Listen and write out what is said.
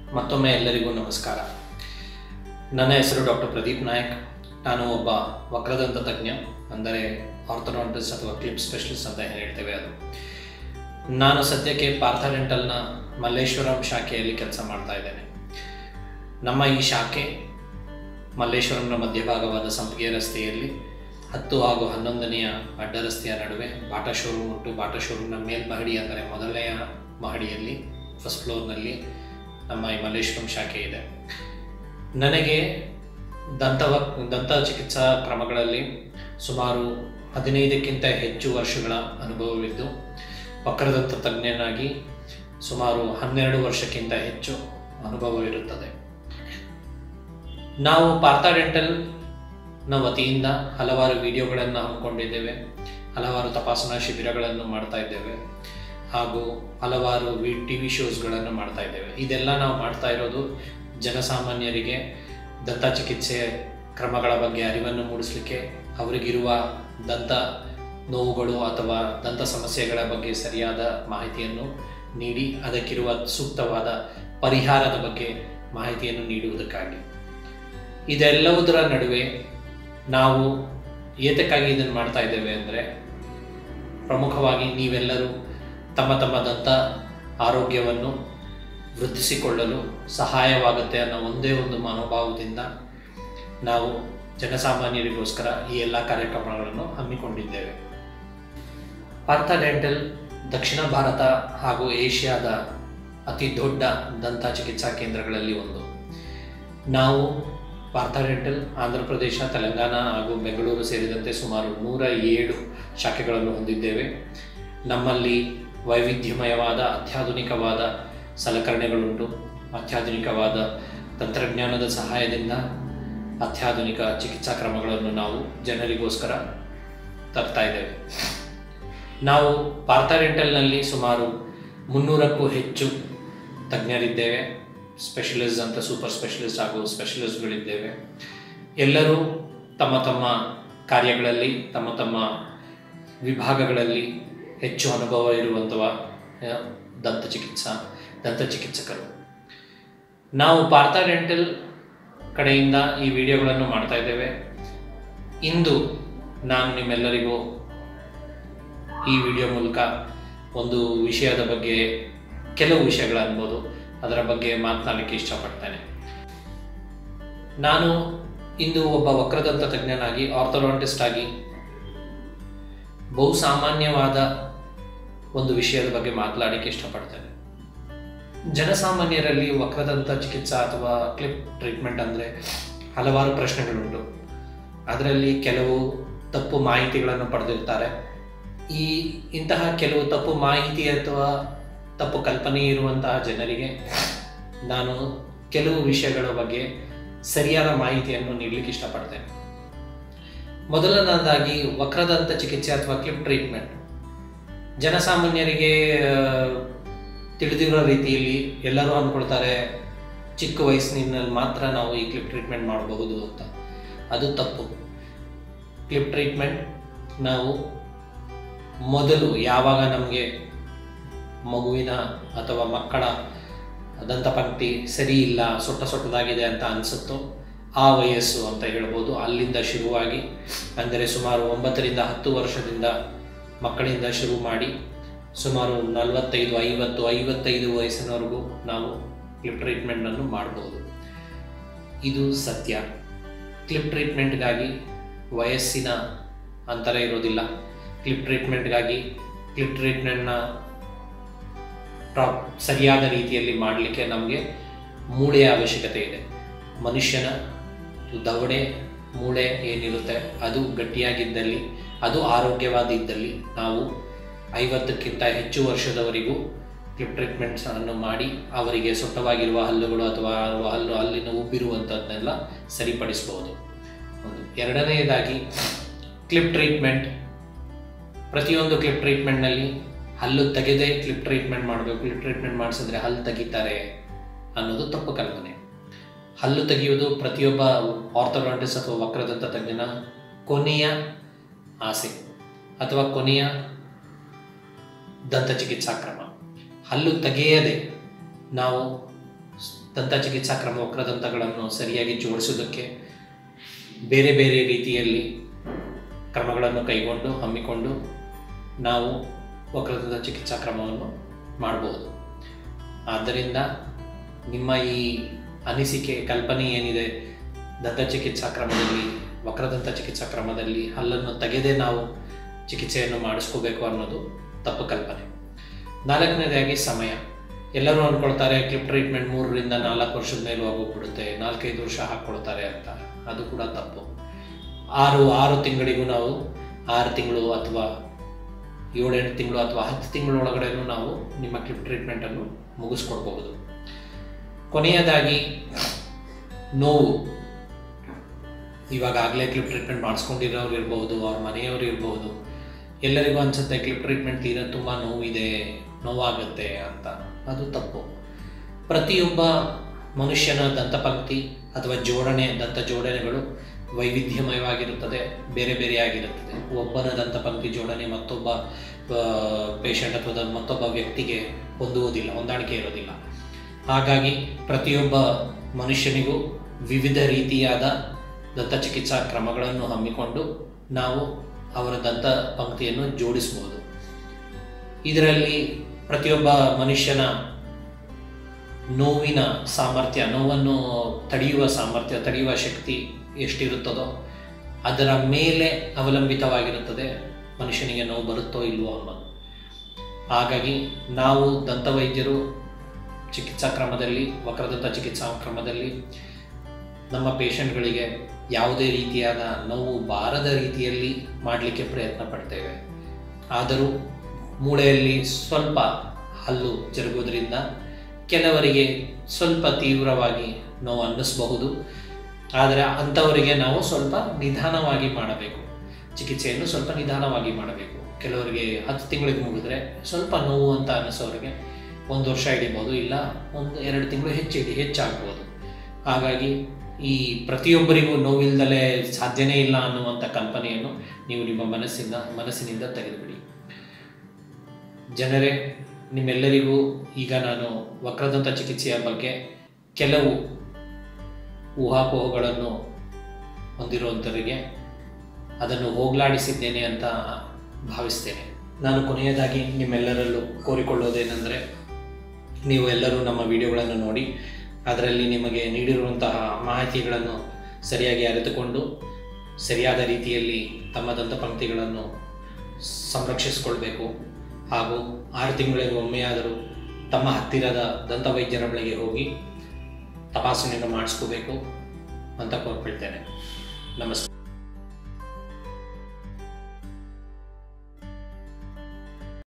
ಮತ್ತೊಮ್ಮೆ ಎಲ್ಲರಿಗೂ ನಮಸ್ಕಾರ ನನ್ನ ಹೆಸರು ಡಾಕ್ಟರ್ ಪ್ರದೀಪ್ ನಾಯಕ್ ನಾನು ಒಬ್ಬ ವಕ್ರದಂತ ತಜ್ಞ ಅಂದರೆ ಆರ್ಥೋಡಾಂಟಿಸ್ಟ್ ಅಥವಾ ಕ್ಲಿಪ್ ಸ್ಪೆಷಲಿಸ್ಟ್ ಅಂತ ಏನು ಹೇಳ್ತೇವೆ ಅದು ನಾನು ಸದ್ಯಕ್ಕೆ ಪಾರ್ಥ ಡೆಂಟಲ್ನ ಮಲ್ಲೇಶ್ವರಂ ಶಾಖೆಯಲ್ಲಿ ಕೆಲಸ ಮಾಡ್ತಾ ಇದ್ದೇನೆ ನಮ್ಮ ಈ ಶಾಖೆ ಮಲ್ಲೇಶ್ವರಂನ ಮಧ್ಯಭಾಗವಾದ ಸಂಪಿಗೆ ರಸ್ತೆಯಲ್ಲಿ ಹತ್ತು ಹಾಗೂ ಹನ್ನೊಂದನೆಯ ಅಡ್ಡ ರಸ್ತೆಯ ನಡುವೆ ಬಾಟಾ ಶೋರೂಮ್ ಉಂಟು ಬಾಟಾ ಶೋರೂಮ್ನ ಮೇಲ್ಮಹಡಿ ಅಂದರೆ ಮೊದಲನೆಯ ಮಹಡಿಯಲ್ಲಿ ಫಸ್ಟ್ ಫ್ಲೋರ್ನಲ್ಲಿ ನಮ್ಮ ಈ ಮಲ್ಲೇಶ್ವರಂ ಶಾಖೆ ಇದೆ ನನಗೆ ದಂತವ ದಂತ ಚಿಕಿತ್ಸಾ ಕ್ರಮಗಳಲ್ಲಿ ಸುಮಾರು ಹದಿನೈದಕ್ಕಿಂತ ಹೆಚ್ಚು ವರ್ಷಗಳ ಅನುಭವವಿದ್ದು ವಕ್ರದಂತ ತಜ್ಞನಾಗಿ ಸುಮಾರು ಹನ್ನೆರಡು ವರ್ಷಕ್ಕಿಂತ ಹೆಚ್ಚು ಅನುಭವವಿರುತ್ತದೆ ನಾವು ಪಾರ್ಥ ಡೆಂಟಲ್ನ ವತಿಯಿಂದ ಹಲವಾರು ವಿಡಿಯೋಗಳನ್ನು ಹಮ್ಮಿಕೊಂಡಿದ್ದೇವೆ ಹಲವಾರು ತಪಾಸಣಾ ಶಿಬಿರಗಳನ್ನು ಮಾಡ್ತಾ ಇದ್ದೇವೆ ಹಾಗೂ ಹಲವಾರು ವಿ ಟಿ ವಿ ಶೋಸ್ಗಳನ್ನು ಮಾಡ್ತಾ ಇದ್ದೇವೆ ಇದೆಲ್ಲ ನಾವು ಮಾಡ್ತಾ ಇರೋದು ಜನಸಾಮಾನ್ಯರಿಗೆ ದಂತ ಚಿಕಿತ್ಸೆ ಕ್ರಮಗಳ ಬಗ್ಗೆ ಅರಿವನ್ನು ಮೂಡಿಸಲಿಕ್ಕೆ ಅವರಿಗಿರುವ ದಂತ ನೋವುಗಳು ಅಥವಾ ದಂತ ಸಮಸ್ಯೆಗಳ ಬಗ್ಗೆ ಸರಿಯಾದ ಮಾಹಿತಿಯನ್ನು ನೀಡಿ ಅದಕ್ಕಿರುವ ಸೂಕ್ತವಾದ ಪರಿಹಾರದ ಬಗ್ಗೆ ಮಾಹಿತಿಯನ್ನು ನೀಡುವುದಕ್ಕಾಗಿ ಇದೆಲ್ಲವುದರ ನಡುವೆ ನಾವು ಏತಕ್ಕಾಗಿ ಇದನ್ನು ಮಾಡ್ತಾ ಇದ್ದೇವೆ ಅಂದರೆ ಪ್ರಮುಖವಾಗಿ ನೀವೆಲ್ಲರೂ ತಮ್ಮ ತಮ್ಮ ದಂತ ಆರೋಗ್ಯವನ್ನು ವೃದ್ಧಿಸಿಕೊಳ್ಳಲು ಸಹಾಯವಾಗುತ್ತೆ ಅನ್ನೋ ಒಂದೇ ಒಂದು ಮನೋಭಾವದಿಂದ ನಾವು ಜನಸಾಮಾನ್ಯರಿಗೋಸ್ಕರ ಈ ಎಲ್ಲ ಕಾರ್ಯಕ್ರಮಗಳನ್ನು ಹಮ್ಮಿಕೊಂಡಿದ್ದೇವೆ ಪಾರ್ಥ ಡೆಂಟಲ್ ದಕ್ಷಿಣ ಭಾರತ ಹಾಗೂ ಏಷ್ಯಾದ ಅತಿ ದೊಡ್ಡ ದಂತ ಚಿಕಿತ್ಸಾ ಕೇಂದ್ರಗಳಲ್ಲಿ ಒಂದು ನಾವು ಪಾರ್ಥ ಡೆಂಟಲ್ ಆಂಧ್ರ ಪ್ರದೇಶ ತೆಲಂಗಾಣ ಹಾಗೂ ಬೆಂಗಳೂರು ಸೇರಿದಂತೆ ಸುಮಾರು ನೂರ ಏಳು ಶಾಖೆಗಳನ್ನು ಹೊಂದಿದ್ದೇವೆ ನಮ್ಮಲ್ಲಿ ವೈವಿಧ್ಯಮಯವಾದ ಅತ್ಯಾಧುನಿಕವಾದ ಸಲಕರಣೆಗಳುಂಟು ಅತ್ಯಾಧುನಿಕವಾದ ತಂತ್ರಜ್ಞಾನದ ಸಹಾಯದಿಂದ ಅತ್ಯಾಧುನಿಕ ಚಿಕಿತ್ಸಾ ಕ್ರಮಗಳನ್ನು ನಾವು ಜನರಿಗೋಸ್ಕರ ತರ್ತಾ ಇದ್ದೇವೆ ನಾವು ಪಾರ್ಥ ಡೆಂಟಲ್ನಲ್ಲಿ ಸುಮಾರು ಮುನ್ನೂರಕ್ಕೂ ಹೆಚ್ಚು ತಜ್ಞರಿದ್ದೇವೆ ಸ್ಪೆಷಲಿಸ್ಟ್ ಅಂತ ಸೂಪರ್ ಸ್ಪೆಷಲಿಸ್ಟ್ ಹಾಗೂ ಸ್ಪೆಷಲಿಸ್ಟ್ಗಳಿದ್ದೇವೆ ಎಲ್ಲರೂ ತಮ್ಮ ತಮ್ಮ ಕಾರ್ಯಗಳಲ್ಲಿ ತಮ್ಮ ತಮ್ಮ ವಿಭಾಗಗಳಲ್ಲಿ ಹೆಚ್ಚು ಅನುಭವ ಇರುವಂಥವ ದಂತ ಚಿಕಿತ್ಸಾ ದಂತ ಚಿಕಿತ್ಸಕರು ನಾವು ಪಾರ್ಥ ಡೆಂಟಲ್ ಕಡೆಯಿಂದ ಈ ವಿಡಿಯೋಗಳನ್ನು ಮಾಡ್ತಾ ಇದ್ದೇವೆ ಇಂದು ನಾನು ನಿಮ್ಮೆಲ್ಲರಿಗೂ ಈ ವಿಡಿಯೋ ಮೂಲಕ ಒಂದು ವಿಷಯದ ಬಗ್ಗೆ ಕೆಲವು ವಿಷಯಗಳನ್ಬೋದು ಅದರ ಬಗ್ಗೆ ಮಾತನಾಡಲಿಕ್ಕೆ ಇಷ್ಟಪಡ್ತೇನೆ ನಾನು ಇಂದು ಒಬ್ಬ ವಕ್ರದಂತ ತಜ್ಞನಾಗಿ ಆರ್ಥೋಡಾಂಟಿಸ್ಟ್ ಆಗಿ ಬಹು ಸಾಮಾನ್ಯವಾದ ಒಂದು ವಿಷಯದ ಬಗ್ಗೆ ಮಾತನಾಡಲಿಕ್ಕೆ ಇಷ್ಟಪಡ್ತೇನೆ ಜನಸಾಮಾನ್ಯರಲ್ಲಿ ವಕ್ರದಂತ ಚಿಕಿತ್ಸಾ ಅಥವಾ ಕ್ಲಿಪ್ ಟ್ರೀಟ್ಮೆಂಟ್ ಅಂದರೆ ಹಲವಾರು ಪ್ರಶ್ನೆಗಳುಂಟು ಅದರಲ್ಲಿ ಕೆಲವು ತಪ್ಪು ಮಾಹಿತಿಗಳನ್ನು ಪಡೆದಿರ್ತಾರೆ ಈ ಇಂತಹ ಕೆಲವು ತಪ್ಪು ಮಾಹಿತಿ ಅಥವಾ ತಪ್ಪು ಕಲ್ಪನೆ ಇರುವಂತಹ ಜನರಿಗೆ ನಾನು ಕೆಲವು ವಿಷಯಗಳ ಬಗ್ಗೆ ಸರಿಯಾದ ಮಾಹಿತಿಯನ್ನು ನೀಡಲಿಕ್ಕೆ ಇಷ್ಟಪಡ್ತೇನೆ ಮೊದಲನೇದಾಗಿ ವಕ್ರದಂತ ಚಿಕಿತ್ಸೆ ಅಥವಾ ಕ್ಲಿಪ್ ಟ್ರೀಟ್ಮೆಂಟ್ ಜನಸಾಮಾನ್ಯರಿಗೆ ತಿಳಿದಿರೋ ರೀತಿಯಲ್ಲಿ ಎಲ್ಲರೂ ಅಂದ್ಕೊಳ್ತಾರೆ ಚಿಕ್ಕ ವಯಸ್ಸಿನಲ್ಲಿ ಮಾತ್ರ ನಾವು ಈ ಕ್ಲಿಪ್ ಟ್ರೀಟ್ಮೆಂಟ್ ಮಾಡಬಹುದು ಅಂತ ಅದು ತಪ್ಪು ಕ್ಲಿಪ್ ಟ್ರೀಟ್ಮೆಂಟ್ ನಾವು ಮೊದಲು ಯಾವಾಗ ನಮಗೆ ಮಗುವಿನ ಅಥವಾ ಮಕ್ಕಳ ದಂತಪಂಕ್ತಿ ಸರಿ ಇಲ್ಲ ಸೊಟ್ಟ ಸೊಟ್ಟದಾಗಿದೆ ಅಂತ ಅನಿಸುತ್ತೋ ಆ ವಯಸ್ಸು ಅಂತ ಹೇಳ್ಬೋದು ಅಲ್ಲಿಂದ ಶುರುವಾಗಿ ಅಂದರೆ ಸುಮಾರು ಒಂಬತ್ತರಿಂದ ಹತ್ತು ವರ್ಷದಿಂದ ಮಕ್ಕಳಿಂದ ಶುರು ಮಾಡಿ ಸುಮಾರು ನಲವತ್ತೈದು ಐವತ್ತು ಐವತ್ತೈದು ವಯಸ್ಸಿನವರೆಗೂ ನಾವು ಕ್ಲಿಪ್ ಟ್ರೀಟ್ಮೆಂಟನ್ನು ಮಾಡ್ಬೋದು ಇದು ಸತ್ಯ ಕ್ಲಿಪ್ ಟ್ರೀಟ್ಮೆಂಟ್ಗಾಗಿ ವಯಸ್ಸಿನ ಅಂತರ ಇರೋದಿಲ್ಲ ಕ್ಲಿಪ್ ಟ್ರೀಟ್ಮೆಂಟ್ಗಾಗಿ ಕ್ಲಿಪ್ ಟ್ರೀಟ್ಮೆಂಟ್ನ ಪ್ರಾ ಸರಿಯಾದ ರೀತಿಯಲ್ಲಿ ಮಾಡಲಿಕ್ಕೆ ನಮಗೆ ಮೂಳೆಯ ಅವಶ್ಯಕತೆ ಇದೆ ಮನುಷ್ಯನ ದವಡೆ ಮೂಳೆ ಏನಿರುತ್ತೆ ಅದು ಗಟ್ಟಿಯಾಗಿದ್ದಲ್ಲಿ ಅದು ಆರೋಗ್ಯವಾದಿದ್ದಲ್ಲಿ ನಾವು ಐವತ್ತಕ್ಕಿಂತ ಹೆಚ್ಚು ವರ್ಷದವರೆಗೂ ಕ್ಲಿಪ್ ಟ್ರೀಟ್ಮೆಂಟ್ಸ್ ಅನ್ನು ಮಾಡಿ ಅವರಿಗೆ ಸೊಟ್ಟವಾಗಿರುವ ಹಲ್ಲುಗಳು ಅಥವಾ ಹಲ್ಲು ಹಲ್ಲಿನ ಉಬ್ಬಿರುವಂಥದ್ದನ್ನೆಲ್ಲ ಸರಿಪಡಿಸಬಹುದು ಒಂದು ಎರಡನೆಯದಾಗಿ ಕ್ಲಿಪ್ ಟ್ರೀಟ್ಮೆಂಟ್ ಪ್ರತಿಯೊಂದು ಕ್ಲಿಪ್ ಟ್ರೀಟ್ಮೆಂಟ್ನಲ್ಲಿ ಹಲ್ಲು ತೆಗೆದೇ ಕ್ಲಿಪ್ ಟ್ರೀಟ್ಮೆಂಟ್ ಮಾಡಬೇಕು ಕ್ಲಿಪ್ ಟ್ರೀಟ್ಮೆಂಟ್ ಮಾಡಿಸಿದ್ರೆ ಹಲ್ಲು ತೆಗಿತಾರೆ ಅನ್ನೋದು ತಪ್ಪು ಕಲ್ಪನೆ ಹಲ್ಲು ತೆಗೆಯುವುದು ಪ್ರತಿಯೊಬ್ಬ ಆರ್ಥೋಡಾಂಟಿಸ್ ಅಥವಾ ವಕ್ರದಂತ ತಜ್ಞನ ಕೊನೆಯ ಆಸೆ ಅಥವಾ ಕೊನೆಯ ದಂತ ಚಿಕಿತ್ಸಾ ಕ್ರಮ ಹಲ್ಲು ತೆಗೆಯದೆ ನಾವು ದಂತ ಚಿಕಿತ್ಸಾ ಕ್ರಮ ವಕ್ರದಂತಗಳನ್ನು ಸರಿಯಾಗಿ ಜೋಡಿಸೋದಕ್ಕೆ ಬೇರೆ ಬೇರೆ ರೀತಿಯಲ್ಲಿ ಕ್ರಮಗಳನ್ನು ಕೈಗೊಂಡು ಹಮ್ಮಿಕೊಂಡು ನಾವು ವಕ್ರದಂತ ಚಿಕಿತ್ಸಾ ಕ್ರಮವನ್ನು ಮಾಡ್ಬೋದು ಆದ್ದರಿಂದ ನಿಮ್ಮ ಈ ಅನಿಸಿಕೆ ಕಲ್ಪನೆ ಏನಿದೆ ದಂತ ಚಿಕಿತ್ಸಾ ಕ್ರಮದಲ್ಲಿ ವಕ್ರದಂತ ಚಿಕಿತ್ಸಾ ಕ್ರಮದಲ್ಲಿ ಹಲ್ಲನ್ನು ತೆಗೆದೇ ನಾವು ಚಿಕಿತ್ಸೆಯನ್ನು ಮಾಡಿಸ್ಕೋಬೇಕು ಅನ್ನೋದು ತಪ್ಪು ಕಲ್ಪನೆ ನಾಲ್ಕನೇದಾಗಿ ಸಮಯ ಎಲ್ಲರೂ ಅಂದ್ಕೊಳ್ತಾರೆ ಕ್ಲಿಪ್ ಟ್ರೀಟ್ಮೆಂಟ್ ಮೂರರಿಂದ ನಾಲ್ಕು ವರ್ಷದ ಮೇಲೆ ಹೋಗೋಗ್ಬಿಡುತ್ತೆ ನಾಲ್ಕೈದು ವರ್ಷ ಹಾಕ್ಕೊಳ್ತಾರೆ ಅಂತ ಅದು ಕೂಡ ತಪ್ಪು ಆರು ಆರು ತಿಂಗಳಿಗೂ ನಾವು ಆರು ತಿಂಗಳು ಅಥವಾ ಏಳೆಂಟು ತಿಂಗಳು ಅಥವಾ ಹತ್ತು ತಿಂಗಳೊಳಗಡೆನೂ ನಾವು ನಿಮ್ಮ ಕ್ಲಿಪ್ ಟ್ರೀಟ್ಮೆಂಟನ್ನು ಮುಗಿಸ್ಕೊಡ್ಬಹುದು ಕೊನೆಯದಾಗಿ ನೋವು ಇವಾಗಲೇ ಕ್ಲಿಪ್ ಟ್ರೀಟ್ಮೆಂಟ್ ಮಾಡಿಸ್ಕೊಂಡಿರೋರು ಇರ್ಬೋದು ಅವ್ರ ಮನೆಯವರು ಇರ್ಬೋದು ಎಲ್ಲರಿಗೂ ಅನ್ಸುತ್ತೆ ಕ್ಲಿಪ್ ಟ್ರೀಟ್ಮೆಂಟ್ ತೀರ ತುಂಬ ನೋವಿದೆ ನೋವಾಗುತ್ತೆ ಅಂತ ಅದು ತಪ್ಪು ಪ್ರತಿಯೊಬ್ಬ ಮನುಷ್ಯನ ದಂತಪಂಕ್ತಿ ಅಥವಾ ಜೋಡಣೆ ದಂತ ಜೋಡಣೆಗಳು ವೈವಿಧ್ಯಮಯವಾಗಿರುತ್ತದೆ ಬೇರೆ ಬೇರೆಯಾಗಿರುತ್ತದೆ ಒಬ್ಬನ ದಂತಪಂಕ್ತಿ ಜೋಡಣೆ ಮತ್ತೊಬ್ಬ ಪೇಷಂಟ್ ಅಥವಾ ಮತ್ತೊಬ್ಬ ವ್ಯಕ್ತಿಗೆ ಹೊಂದುವುದಿಲ್ಲ ಹೊಂದಾಣಿಕೆ ಇರೋದಿಲ್ಲ ಹಾಗಾಗಿ ಪ್ರತಿಯೊಬ್ಬ ಮನುಷ್ಯನಿಗೂ ವಿವಿಧ ರೀತಿಯಾದ ದಂತ ಚಿಕಿತ್ಸಾ ಕ್ರಮಗಳನ್ನು ಹಮ್ಮಿಕೊಂಡು ನಾವು ಅವರ ದಂತ ಪಂಕ್ತಿಯನ್ನು ಜೋಡಿಸ್ಬೋದು ಇದರಲ್ಲಿ ಪ್ರತಿಯೊಬ್ಬ ಮನುಷ್ಯನ ನೋವಿನ ಸಾಮರ್ಥ್ಯ ನೋವನ್ನು ತಡೆಯುವ ಸಾಮರ್ಥ್ಯ ತಡೆಯುವ ಶಕ್ತಿ ಎಷ್ಟಿರುತ್ತದೋ ಅದರ ಮೇಲೆ ಅವಲಂಬಿತವಾಗಿರುತ್ತದೆ ಮನುಷ್ಯನಿಗೆ ನೋವು ಬರುತ್ತೋ ಇಲ್ವೋ ಅನ್ನೋದು ಹಾಗಾಗಿ ನಾವು ದಂತವೈದ್ಯರು ಚಿಕಿತ್ಸಾ ಕ್ರಮದಲ್ಲಿ ವಕ್ರದಂತ ಚಿಕಿತ್ಸಾ ಕ್ರಮದಲ್ಲಿ ನಮ್ಮ ಪೇಷಂಟ್ಗಳಿಗೆ ಯಾವುದೇ ರೀತಿಯಾದ ನೋವು ಬಾರದ ರೀತಿಯಲ್ಲಿ ಮಾಡಲಿಕ್ಕೆ ಪ್ರಯತ್ನ ಪಡ್ತೇವೆ ಆದರೂ ಮೂಳೆಯಲ್ಲಿ ಸ್ವಲ್ಪ ಹಲ್ಲು ಜರುಗೋದ್ರಿಂದ ಕೆಲವರಿಗೆ ಸ್ವಲ್ಪ ತೀವ್ರವಾಗಿ ನೋವು ಅನ್ನಿಸಬಹುದು ಆದರೆ ಅಂಥವರಿಗೆ ನಾವು ಸ್ವಲ್ಪ ನಿಧಾನವಾಗಿ ಮಾಡಬೇಕು ಚಿಕಿತ್ಸೆಯನ್ನು ಸ್ವಲ್ಪ ನಿಧಾನವಾಗಿ ಮಾಡಬೇಕು ಕೆಲವರಿಗೆ ಹತ್ತು ತಿಂಗಳಿಗೆ ಮುಗಿದ್ರೆ ಸ್ವಲ್ಪ ನೋವು ಅಂತ ಅನ್ನಿಸೋರಿಗೆ ಒಂದು ವರ್ಷ ಹಿಡಿಬೋದು ಇಲ್ಲ ಒಂದು ಎರಡು ತಿಂಗಳು ಹೆಚ್ಚು ಹಿಡಿ ಹೆಚ್ಚಾಗ್ಬೋದು ಹಾಗಾಗಿ ಈ ಪ್ರತಿಯೊಬ್ಬರಿಗೂ ನೋವಿಲ್ದಲೇ ಸಾಧ್ಯನೇ ಇಲ್ಲ ಅನ್ನುವಂಥ ಕಲ್ಪನೆಯನ್ನು ನೀವು ನಿಮ್ಮ ಮನಸ್ಸಿಂದ ಮನಸ್ಸಿನಿಂದ ತೆಗೆದುಬಿಡಿ ಜನರೇ ನಿಮ್ಮೆಲ್ಲರಿಗೂ ಈಗ ನಾನು ವಕ್ರದಂತ ಚಿಕಿತ್ಸೆಯ ಬಗ್ಗೆ ಕೆಲವು ಊಹಾಪೋಹಗಳನ್ನು ಹೊಂದಿರುವಂಥವರಿಗೆ ಅದನ್ನು ಹೋಗಲಾಡಿಸಿದ್ದೇನೆ ಅಂತ ಭಾವಿಸ್ತೇನೆ ನಾನು ಕೊನೆಯದಾಗಿ ನಿಮ್ಮೆಲ್ಲರಲ್ಲೂ ಕೋರಿಕೊಳ್ಳೋದೇನೆಂದರೆ ನೀವು ಎಲ್ಲರೂ ನಮ್ಮ ವಿಡಿಯೋಗಳನ್ನು ನೋಡಿ ಅದರಲ್ಲಿ ನಿಮಗೆ ನೀಡಿರುವಂತಹ ಮಾಹಿತಿಗಳನ್ನು ಸರಿಯಾಗಿ ಅರಿತುಕೊಂಡು ಸರಿಯಾದ ರೀತಿಯಲ್ಲಿ ತಮ್ಮ ದಂತಪಂಕ್ತಿಗಳನ್ನು ಸಂರಕ್ಷಿಸಿಕೊಳ್ಬೇಕು ಹಾಗೂ ಆರು ತಿಂಗಳಿಗೆ ಒಮ್ಮೆಯಾದರೂ ತಮ್ಮ ಹತ್ತಿರದ ದಂತವೈದ್ಯರ ಬಳಿಗೆ ಹೋಗಿ ತಪಾಸಣೆಯನ್ನು ಮಾಡಿಸ್ಕೋಬೇಕು ಅಂತ ಕೋರ್ಕೊಳ್ತೇನೆ ನಮಸ್ತೆ